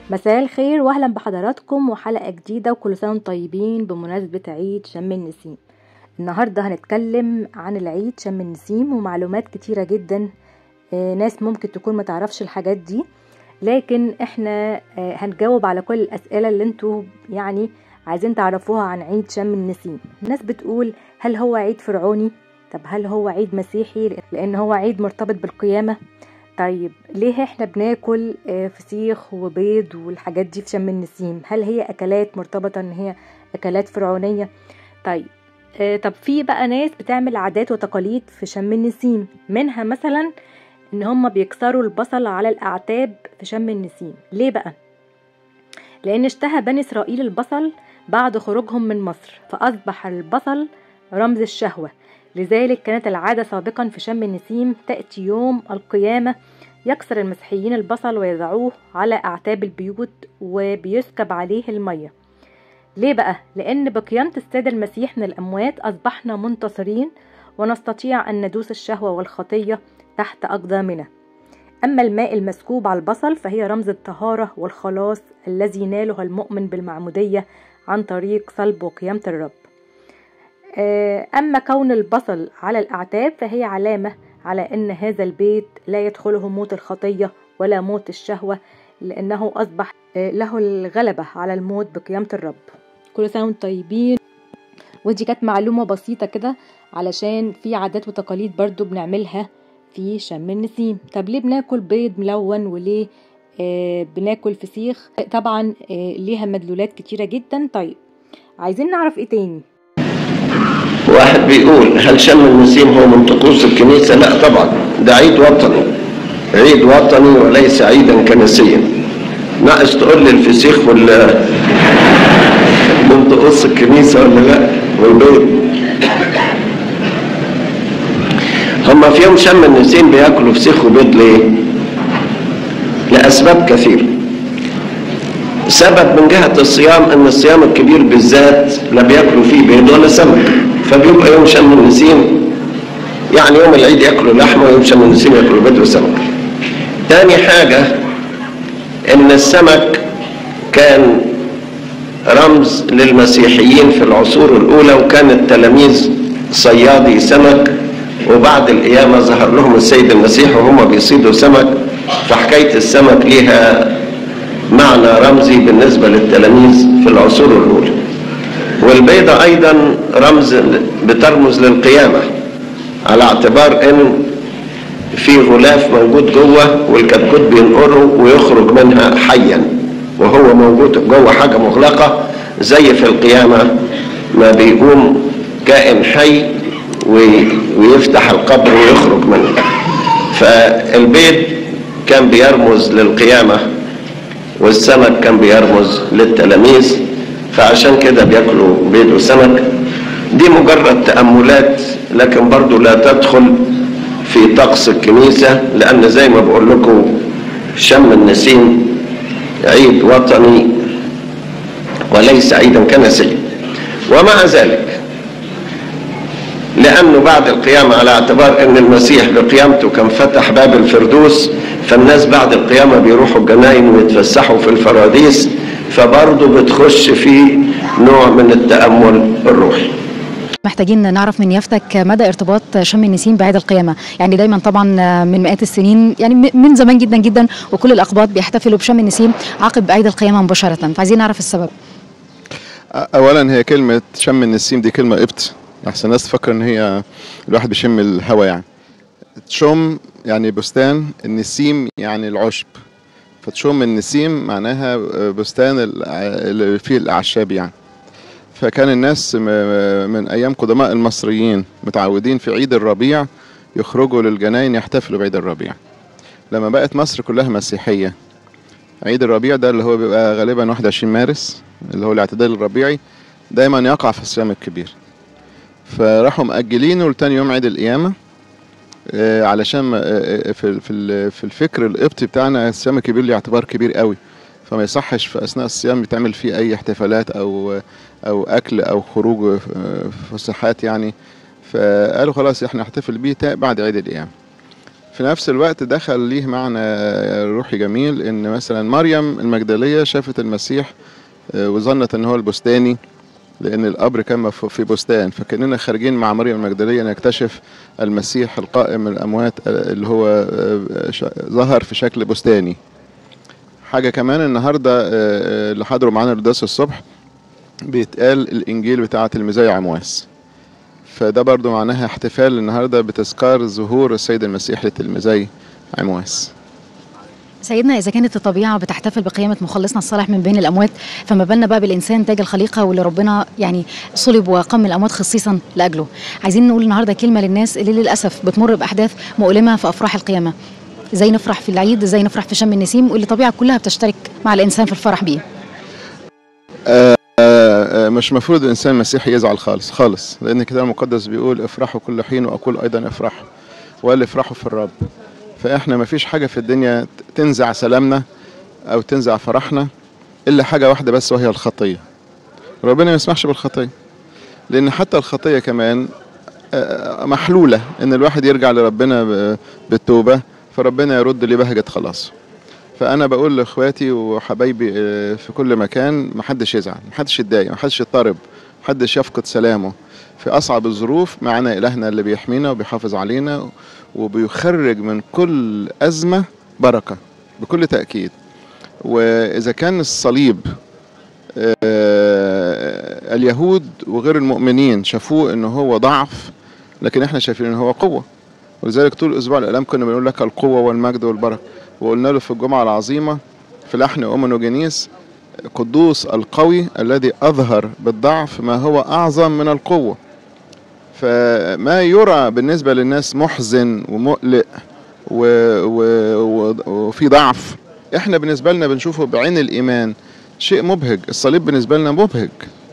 مساء الخير واهلا بحضراتكم وحلقة جديدة وكل سنة وانتم طيبين بمناسبة عيد شم النسيم النهاردة هنتكلم عن العيد شم النسيم ومعلومات كتيرة جدا آه، ناس ممكن تكون ما تعرفش الحاجات دي لكن احنا آه، هنجاوب على كل الاسئلة اللي انتوا يعني عايزين تعرفوها عن عيد شم النسيم الناس بتقول هل هو عيد فرعوني طب هل هو عيد مسيحي لان هو عيد مرتبط بالقيامة طيب ليه احنا بناكل آه، فسيخ وبيض والحاجات دي في شم النسيم هل هي اكلات مرتبطة ان هي اكلات فرعونية طيب آه، طب في بقى ناس بتعمل عادات وتقاليد في شم النسيم منها مثلا ان هم بيكسروا البصل على الاعتاب في شم النسيم ليه بقى لان اشتهى بني اسرائيل البصل بعد خروجهم من مصر فاصبح البصل رمز الشهوة لذلك كانت العادة سابقا في شم النسيم تأتي يوم القيامة يكسر المسيحيين البصل ويضعوه على أعتاب البيوت وبيسكب عليه المية ليه بقى؟ لأن بقيامة السيد المسيح من الأموات أصبحنا منتصرين ونستطيع أن ندوس الشهوة والخطية تحت أقدامنا أما الماء المسكوب على البصل فهي رمز الطهارة والخلاص الذي ناله المؤمن بالمعمودية عن طريق صلب وقيامة الرب آه، أما كون البصل على الأعتاب فهي علامة على أن هذا البيت لا يدخله موت الخطية ولا موت الشهوة لأنه أصبح آه، له الغلبة على الموت بقيامة الرب كل سنة وانتم طيبين ودي كانت معلومة بسيطة كده علشان في عادات وتقاليد برضو بنعملها في شم النسيم طب ليه بناكل بيض ملون وليه آه بناكل فسيخ طبعا آه ليها مدلولات كتيرة جدا طيب عايزين نعرف ايه تاني واحد بيقول هل شم النسيم هو من طقوس الكنيسة؟ لا طبعا ده عيد وطني عيد وطني وليس عيدا كنسيا ناقص تقول لي الفسيخ ولا من طقوس الكنيسة ولا لا والبيض هما في يوم شم النسيم بياكلوا فسيخ وبيض ليه؟ لأسباب كثيرة سبب من جهة الصيام ان الصيام الكبير بالذات لا بياكلوا فيه بيض ولا سمك فبيبقى يوم شم النسيم يعني يوم العيد ياكلوا لحمة ويوم شم النسيم ياكلوا بيض وسمك تاني حاجة ان السمك كان رمز للمسيحيين في العصور الاولى وكان التلاميذ صيادي سمك وبعد القيامة ظهر لهم السيد المسيح وهم بيصيدوا سمك فحكاية السمك ليها معنى رمزي بالنسبة للتلاميذ في العصور الأولى والبيضة أيضا رمز بترمز للقيامة على اعتبار أن في غلاف موجود جوه والكتكوت بينقره ويخرج منها حيا وهو موجود جوه حاجة مغلقة زي في القيامة ما بيقوم كائن حي ويفتح القبر ويخرج منه فالبيض كان بيرمز للقيامه والسمك كان بيرمز للتلاميذ فعشان كده بياكلوا بيض وسمك دي مجرد تأملات لكن برضو لا تدخل في طقس الكنيسة لأن زي ما بقول لكم شم النسيم عيد وطني وليس عيدا كنسيا ومع ذلك لأنه بعد القيامة على اعتبار أن المسيح بقيامته كان فتح باب الفردوس فالناس بعد القيامة بيروحوا الجناين ويتفسحوا في الفراديس فبرضه بتخش في نوع من التأمل الروحي محتاجين نعرف من يافتك مدى ارتباط شم النسيم بعيد القيامة يعني دايما طبعا من مئات السنين يعني من زمان جدا جدا وكل الأقباط بيحتفلوا بشم النسيم عقب عيد القيامة مباشرة فعايزين نعرف السبب اولا هي كلمه شم النسيم دي كلمه قبط احسن الناس تفكر ان هي الواحد بيشم الهواء يعني تشم يعني بستان النسيم يعني العشب فتشم النسيم معناها بستان ال- اللي فيه الاعشاب يعني فكان الناس م- من ايام قدماء المصريين متعودين في عيد الربيع يخرجوا للجناين يحتفلوا بعيد الربيع لما بقت مصر كلها مسيحيه عيد الربيع ده اللي هو بيبقى غالبا 21 مارس اللي هو الاعتدال الربيعي دايما يقع في الصيام الكبير فراحوا مأجلينه لتاني يوم عيد القيامة آه، علشان ما- آه، آه، في في ال- في الفكر القبطي بتاعنا الصيام الكبير له اعتبار كبير قوي فما يصحش في اثناء الصيام يتعمل فيه اي احتفالات او او اكل او خروج آه، فسحات يعني فقالوا خلاص احنا نحتفل بيه تا- بعد عيد القيامة في نفس الوقت دخل ليه معنى روحي جميل ان مثلا مريم المجدليه شافت المسيح آه، وظنت ان هو البستاني لان القبر كان مف- في بستان فكاننا خارجين مع مريم المجدليه نكتشف المسيح القائم من الاموات آه، اللي هو آه، ش- ظهر في شكل بستاني حاجه كمان النهارده آه، آه، اللي حضروا معانا القداس الصبح بيتقال الانجيل بتاع تلميذي عمواس فده برضو معناها احتفال النهارده بتذكار ظهور السيد المسيح لتلميذي عمواس سيدنا اذا كانت الطبيعه بتحتفل بقيامه مخلصنا الصالح من بين الاموات فما بالنا بقى بالانسان تاج الخليقه واللي ربنا يعني صلب وقام من الاموات خصيصا لاجله عايزين نقول النهارده كلمه للناس اللي للاسف بتمر باحداث مؤلمه في افراح القيامه ازاي نفرح في العيد ازاي نفرح في شم النسيم واللي الطبيعه كلها بتشترك مع الانسان في الفرح بيه آه، آه، مش مفروض الانسان المسيحي يزعل خالص خالص لان الكتاب المقدس بيقول افرحوا كل حين واقول ايضا افرحوا وقال افرحوا في الرب فاحنا ما فيش حاجه في الدنيا تنزع سلامنا او تنزع فرحنا الا حاجه واحده بس وهي الخطيه ربنا ما يسمحش بالخطيه لان حتى الخطيه كمان آه، محلوله ان الواحد يرجع لربنا ب- بالتوبه فربنا يرد لبهجه خلاصه فانا بقول لاخواتي وحبايبي آه، في كل مكان محدش يزعل محدش يتضايق محدش يضطرب محدش يفقد سلامه في اصعب الظروف معنا الهنا اللي بيحمينا وبيحافظ علينا وبيخرج من كل ازمه بركه بكل تاكيد واذا كان الصليب آه، اليهود وغير المؤمنين شافوه ان هو ضعف لكن احنا شايفين ان هو قوه ولذلك طول اسبوع الاعلام كنا بنقول لك القوه والمجد والبركه وقلنا له في الجمعه العظيمه في لحن اومنوجينيس قدوس القوي الذي اظهر بالضعف ما هو اعظم من القوه فما يرى بالنسبه للناس محزن ومقلق و... و... و... وفي ضعف احنا بالنسبه لنا بنشوفه بعين الايمان شيء مبهج الصليب بالنسبه لنا مبهج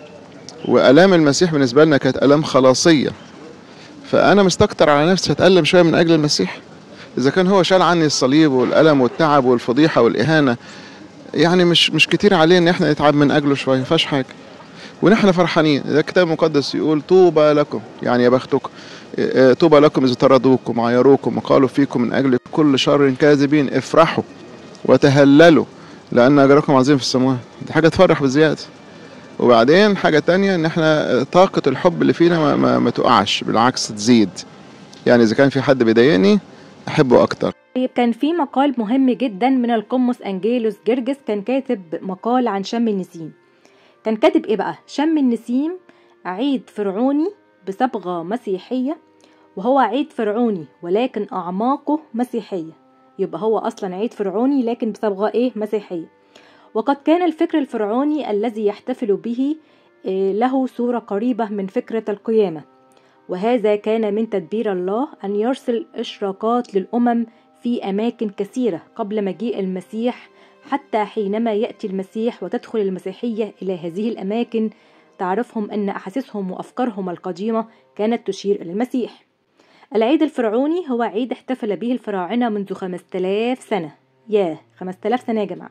والام المسيح بالنسبه لنا كانت الام خلاصيه فانا مستكتر على نفسي اتالم شويه من اجل المسيح اذا كان هو شال عني الصليب والالم والتعب والفضيحه والاهانه يعني مش مش كتير عليه ان احنا نتعب من اجله شويه فاش حاجه ونحن فرحانين ده الكتاب المقدس يقول طوبى لكم يعني يا بختكم إيه، طوبى لكم اذا طردوكم وعيروكم وقالوا فيكم من اجل كل شر كاذبين افرحوا وتهللوا لان اجركم عظيم في السماوات دي حاجه تفرح بزياده وبعدين حاجه تانية ان احنا طاقه الحب اللي فينا ما, ما, ما تقعش بالعكس تزيد يعني اذا كان في حد بيضايقني احبه اكتر طيب كان في مقال مهم جدا من القمص انجيلوس جرجس كان كاتب مقال عن شم النسيم كان كاتب ايه بقى شم النسيم عيد فرعوني بصبغة مسيحية وهو عيد فرعوني ولكن أعماقه مسيحية يبقى هو أصلا عيد فرعوني لكن بصبغة ايه مسيحية وقد كان الفكر الفرعوني الذي يحتفل به إيه، له صورة قريبة من فكرة القيامة وهذا كان من تدبير الله أن يرسل إشراقات للأمم في أماكن كثيرة قبل مجيء المسيح حتى حينما يأتي المسيح وتدخل المسيحية إلى هذه الأماكن تعرفهم أن أحاسيسهم وأفكارهم القديمة كانت تشير إلى المسيح العيد الفرعوني هو عيد احتفل به الفراعنة منذ 5000 سنة ياه 5000 سنة يا جماعة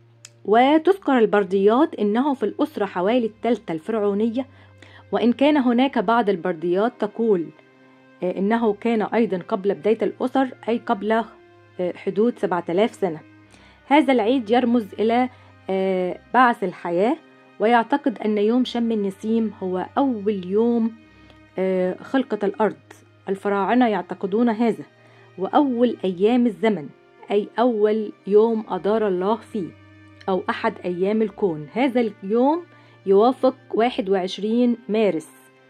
وتذكر البرديات إنه في الأسرة حوالي الثالثة الفرعونية وإن كان هناك بعض البرديات تقول آه، إنه كان أيضا قبل بداية الأسر أي قبل آه، حدود 7000 سنة هذا العيد يرمز إلى آه، بعث الحياة ويعتقد أن يوم شم النسيم هو أول يوم آه، خلقة الأرض الفراعنة يعتقدون هذا وأول أيام الزمن أي أول يوم أدار الله فيه أو أحد أيام الكون هذا اليوم يوافق 21 مارس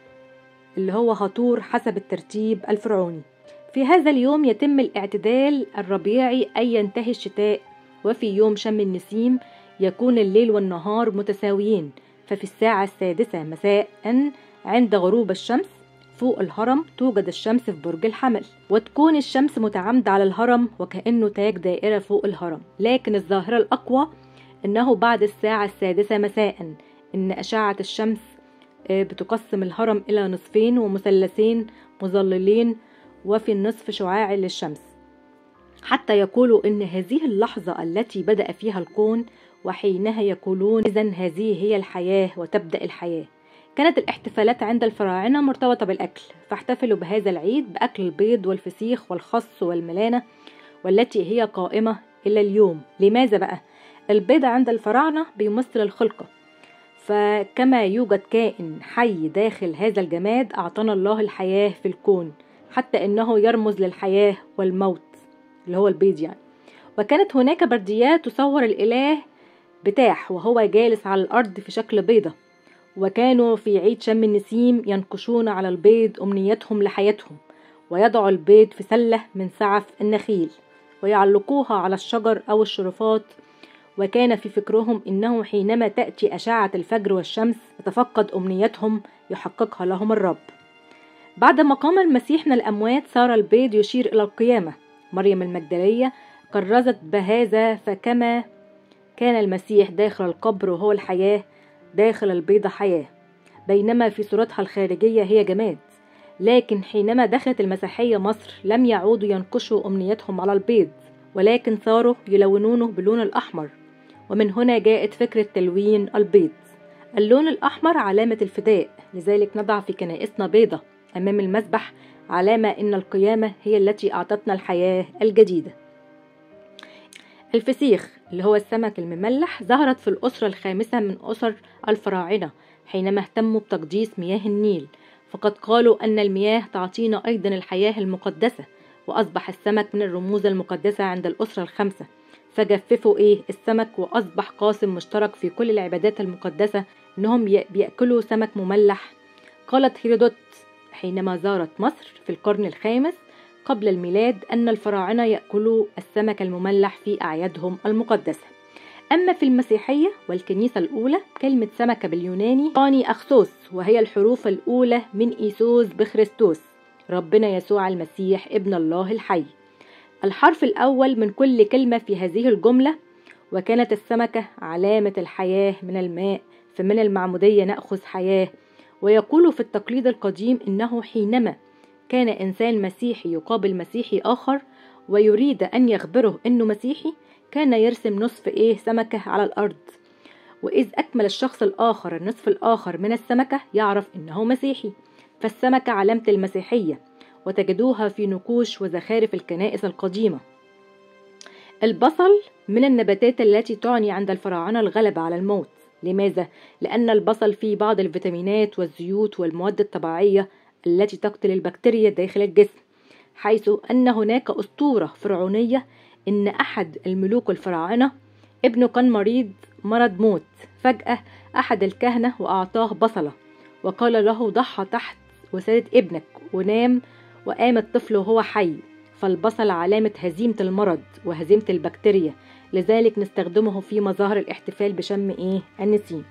اللي هو هطور حسب الترتيب الفرعوني في هذا اليوم يتم الاعتدال الربيعي أي ينتهي الشتاء وفي يوم شم النسيم يكون الليل والنهار متساويين ففي الساعة السادسة مساء عند غروب الشمس فوق الهرم توجد الشمس في برج الحمل وتكون الشمس متعامدة على الهرم وكأنه تاج دائرة فوق الهرم لكن الظاهرة الأقوى إنه بعد الساعة السادسة مساء إن أشعة الشمس آه، بتقسم الهرم إلى نصفين ومثلثين مظللين وفي النصف شعاع للشمس حتى يقولوا إن هذه اللحظة التي بدأ فيها الكون وحينها يقولون إذا هذه هي الحياة وتبدأ الحياة كانت الاحتفالات عند الفراعنة مرتبطة بالأكل فاحتفلوا بهذا العيد بأكل البيض والفسيخ والخس والملانة والتي هي قائمة إلى اليوم لماذا بقى؟ البيض عند الفراعنة بيمثل الخلقة فكما يوجد كائن حي داخل هذا الجماد أعطانا الله الحياة في الكون حتى إنه يرمز للحياة والموت اللي هو البيض يعني وكانت هناك برديات تصور الإله بتاح وهو جالس على الأرض في شكل بيضة وكانوا في عيد شم النسيم ينقشون على البيض أمنيتهم لحياتهم ويضعوا البيض في سلة من سعف النخيل ويعلقوها على الشجر أو الشرفات وكان في فكرهم إنه حينما تأتي أشعة الفجر والشمس تتفقد أمنيتهم يحققها لهم الرب بعدما قام المسيح من الأموات صار البيض يشير إلى القيامة مريم المجدلية كرزت بهذا فكما كان المسيح داخل القبر وهو الحياة داخل البيضة حياة بينما في صورتها الخارجية هي جماد لكن حينما دخلت المسيحية مصر لم يعودوا ينقشوا أمنيتهم على البيض ولكن صاروا يلونونه باللون الأحمر ومن هنا جاءت فكرة تلوين البيض اللون الأحمر علامة الفداء لذلك نضع في كنائسنا بيضة أمام المذبح علامة إن القيامة هي التي أعطتنا الحياة الجديدة الفسيخ اللي هو السمك المملح ظهرت في الأسرة الخامسة من أسر الفراعنة حينما اهتموا بتقديس مياه النيل فقد قالوا أن المياه تعطينا أيضا الحياة المقدسة وأصبح السمك من الرموز المقدسة عند الأسرة الخمسة فجففوا إيه السمك وأصبح قاسم مشترك في كل العبادات المقدسة إنهم بيأكلوا سمك مملح قالت هيرودوت حينما زارت مصر في القرن الخامس قبل الميلاد أن الفراعنة يأكلوا السمك المملح في أعيادهم المقدسة أما في المسيحية والكنيسة الأولى كلمة سمكة باليوناني تعني أخسوس وهي الحروف الأولى من إيسوس بخريستوس ربنا يسوع المسيح ابن الله الحي الحرف الأول من كل كلمة في هذه الجملة وكانت السمكة علامة الحياة من الماء فمن المعمودية نأخذ حياة ويقول في التقليد القديم إنه حينما كان إنسان مسيحي يقابل مسيحي آخر ويريد أن يخبره إنه مسيحي كان يرسم نصف إيه سمكة على الأرض وإذ أكمل الشخص الآخر النصف الآخر من السمكة يعرف إنه مسيحي فالسمكة علامة المسيحية وتجدوها في نقوش وزخارف الكنائس القديمة البصل من النباتات التي تعني عند الفراعنة الغلبة على الموت لماذا؟ لأن البصل فيه بعض الفيتامينات والزيوت والمواد الطبيعية التي تقتل البكتيريا داخل الجسم حيث أن هناك أسطورة فرعونية إن أحد الملوك الفراعنة ابنه كان مريض مرض موت فجأة أحد الكهنة وأعطاه بصلة وقال له ضحى تحت وسادة ابنك ونام وقام الطفل وهو حي فالبصل علامة هزيمة المرض وهزيمة البكتيريا لذلك نستخدمه في مظاهر الاحتفال بشم ايه النسيم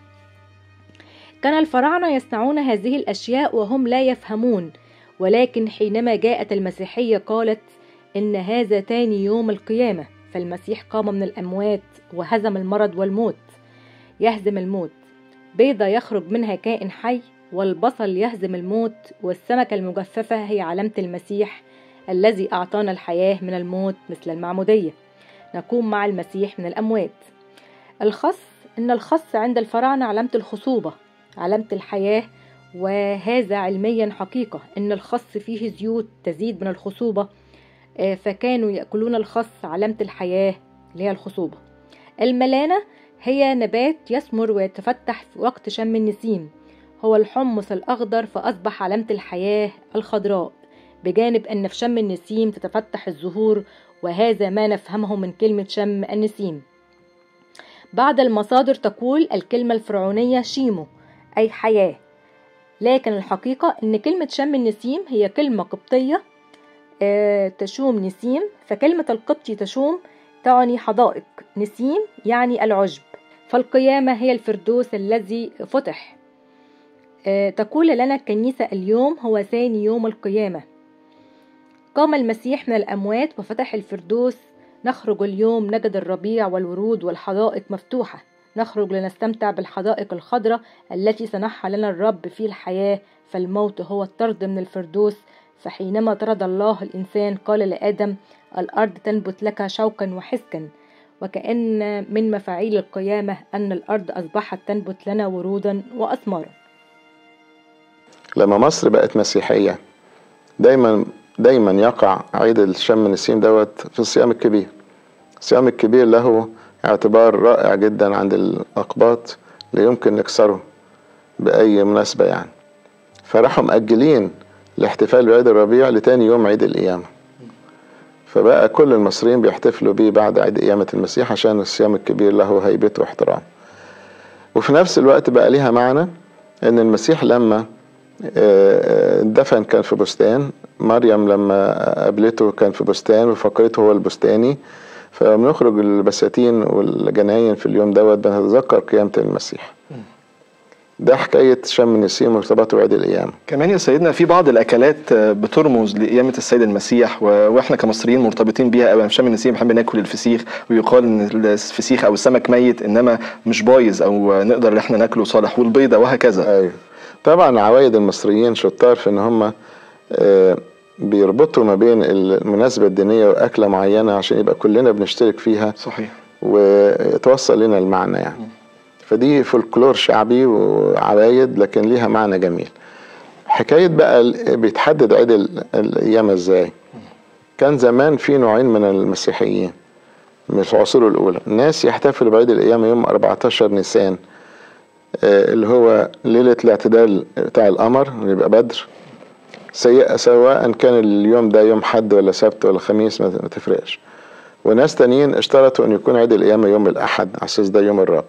كان الفراعنة يصنعون هذه الأشياء وهم لا يفهمون ولكن حينما جاءت المسيحية قالت إن هذا تاني يوم القيامة فالمسيح قام من الأموات وهزم المرض والموت يهزم الموت بيضة يخرج منها كائن حي والبصل يهزم الموت والسمكة المجففة هي علامة المسيح الذي أعطانا الحياة من الموت مثل المعمودية نقوم مع المسيح من الأموات الخص إن الخص عند الفراعنة علامة الخصوبة علامة الحياة وهذا علميا حقيقة إن الخص فيه زيوت تزيد من الخصوبة فكانوا يأكلون الخص علامة الحياة اللي هي الخصوبة الملانة هي نبات يثمر ويتفتح في وقت شم النسيم هو الحمص الأخضر فأصبح علامة الحياة الخضراء بجانب أن في شم النسيم تتفتح الزهور وهذا ما نفهمه من كلمة شم النسيم بعض المصادر تقول الكلمة الفرعونية شيمو أي حياة لكن الحقيقة أن كلمة شم النسيم هي كلمة قبطية تشوم نسيم فكلمة القبطي تشوم تعني حدائق نسيم يعني العشب فالقيامة هي الفردوس الذي فتح تقول لنا الكنيسة اليوم هو ثاني يوم القيامة قام المسيح من الأموات وفتح الفردوس نخرج اليوم نجد الربيع والورود والحدائق مفتوحة نخرج لنستمتع بالحدائق الخضراء التي صنعها لنا الرب في الحياة فالموت هو الطرد من الفردوس فحينما طرد الله الإنسان قال لآدم الأرض تنبت لك شوكا وحسكا وكأن من مفاعيل القيامة أن الأرض أصبحت تنبت لنا ورودا وأثمارا لما مصر بقت مسيحية دايما دايما يقع عيد الشم النسيم دوت في الصيام الكبير الصيام الكبير له اعتبار رائع جدا عند الأقباط لا يمكن نكسره بأي مناسبة يعني فراحوا مأجلين الاحتفال بعيد الربيع لتاني يوم عيد القيامة فبقى كل المصريين بيحتفلوا بيه بعد عيد قيامة المسيح عشان الصيام الكبير له هيبته واحترام وفي نفس الوقت بقى ليها معنى ان المسيح لما دفن كان في بستان مريم لما قابلته كان في بستان وفكرته هو البستاني فبنخرج البساتين والجناين في اليوم دوت بنتذكر قيامة المسيح ده حكاية شم النسيم وارتباطه بعيد القيامة كمان يا سيدنا في بعض الأكلات بترمز لقيامة السيد المسيح و... وإحنا كمصريين مرتبطين بيها قوي شم النسيم بنحب ناكل الفسيخ ويقال إن الفسيخ أو السمك ميت إنما مش بايظ أو نقدر إن إحنا ناكله صالح والبيضة وهكذا أيوه طبعا عوايد المصريين شطار في إن هم آه بيربطوا ما بين المناسبة الدينية وأكلة معينة عشان يبقى كلنا بنشترك فيها صحيح ويتوصل لنا المعنى يعني فدي فولكلور شعبي وعوايد لكن ليها معنى جميل حكاية بقى بيتحدد عيد القيامة ازاي كان زمان في نوعين من المسيحيين من العصور الأولى ناس يحتفلوا بعيد القيامة يوم 14 نيسان اللي هو ليلة الاعتدال بتاع القمر اللي يبقى بدر سواء كان اليوم ده يوم حد ولا سبت ولا خميس ما تفرقش وناس تانيين اشترطوا ان يكون عيد القيامة يوم الأحد على أساس ده يوم الرب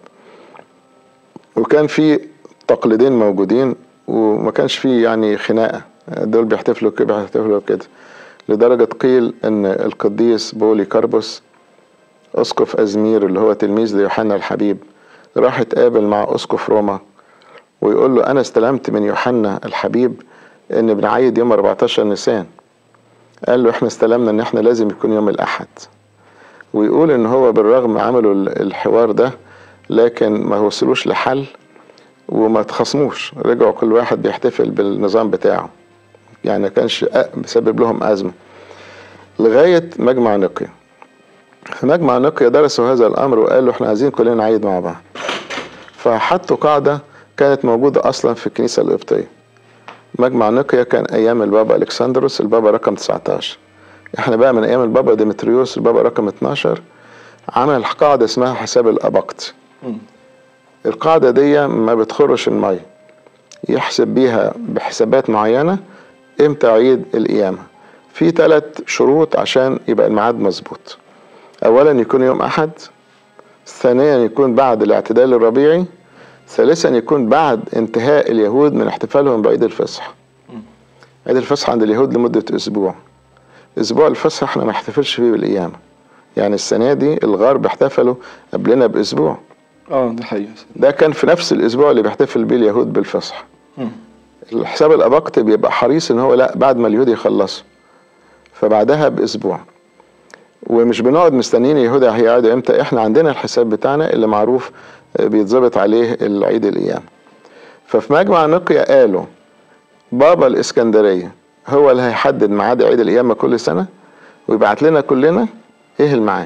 وكان في تقليدين موجودين وما كانش في يعني خناقة دول بيحتفلوا كده بيحتفلوا كده لدرجة قيل ان القديس بولي كاربوس اسقف ازمير اللي هو تلميذ ليوحنا الحبيب راح اتقابل مع اسقف روما ويقول له انا استلمت من يوحنا الحبيب ان بنعيد يوم 14 نيسان قال له احنا استلمنا ان احنا لازم يكون يوم الاحد ويقول ان هو بالرغم عملوا الحوار ده لكن ما وصلوش لحل وما تخصموش رجعوا كل واحد بيحتفل بالنظام بتاعه يعني كانش بسبب لهم أزمة لغاية مجمع نقيا في مجمع نقيا درسوا هذا الأمر وقالوا احنا عايزين كلنا نعيد مع بعض فحطوا قاعدة كانت موجودة أصلا في الكنيسة القبطية مجمع نقيا كان أيام البابا ألكسندروس البابا رقم 19 احنا بقى من أيام البابا ديمتريوس البابا رقم 12 عمل قاعدة اسمها حساب الأباقت القاعدة دي ما بتخرش المية يحسب بيها بحسابات معينة امتى عيد القيامة في ثلاث شروط عشان يبقى الميعاد مظبوط أولا يكون يوم أحد ثانيا يكون بعد الاعتدال الربيعي ثالثا يكون بعد انتهاء اليهود من احتفالهم بعيد الفصح عيد الفصح عند اليهود لمدة أسبوع أسبوع الفصح احنا ما نحتفلش فيه بالقيامة يعني السنة دي الغرب احتفلوا قبلنا بأسبوع اه ده حقيقي ده كان في نفس الأسبوع اللي بيحتفل بيه اليهود بالفصح الحساب الأباقت بيبقى حريص إن هو لا بعد ما اليهود يخلصوا فبعدها بأسبوع ومش بنقعد مستنيين اليهود هيقعدوا امتى احنا عندنا الحساب بتاعنا اللي معروف بيتظبط عليه العيد القيامة ففي مجمع نقيا قالوا بابا الإسكندرية هو اللي هيحدد ميعاد عيد القيامة كل سنة ويبعت لنا كلنا ايه الميعاد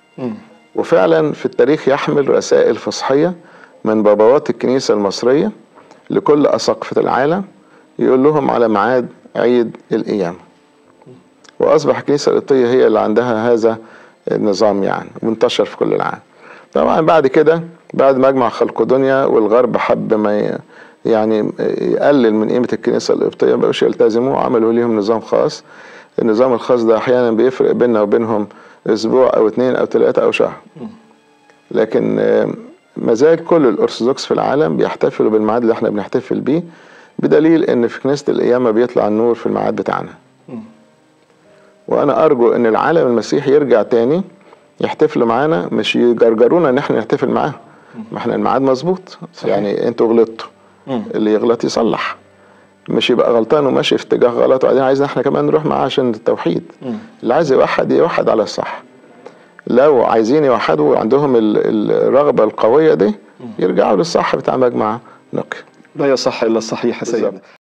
وفعلا في التاريخ يحمل رسائل فصحية من بابوات الكنيسة المصرية لكل أساقفة العالم يقول لهم على ميعاد عيد القيامة وأصبح الكنيسة القبطية هي اللي عندها هذا النظام يعني وانتشر في كل العالم طبعا بعد كده بعد مجمع خلقدونيا والغرب حب ما يعني يقلل من قيمة الكنيسة القبطية ما بقوش يلتزموا عملوا ليهم نظام خاص النظام الخاص ده أحيانا بيفرق بيننا وبينهم أسبوع أو اتنين أو تلاتة أو شهر لكن ما زال كل الأرثوذكس في العالم بيحتفلوا بالميعاد اللي احنا بنحتفل بيه بدليل إن في كنيسة القيامة بيطلع النور في الميعاد بتاعنا وأنا أرجو إن العالم المسيحي يرجع تاني يحتفلوا معانا مش يجرجرونا إن احنا نحتفل معاهم ما احنا الميعاد مظبوط يعني انتوا غلطتوا اللي يغلط يصلح مش يبقى غلطان وماشي في اتجاه غلط وبعدين عايزنا احنا كمان نروح معاه عشان التوحيد اللي عايز يوحد يوحد على الصح لو عايزين يوحدوا عندهم الرغبة القوية دي يرجعوا للصح بتاع مجمع نقي لا يصح الا الصحيح يا سيدنا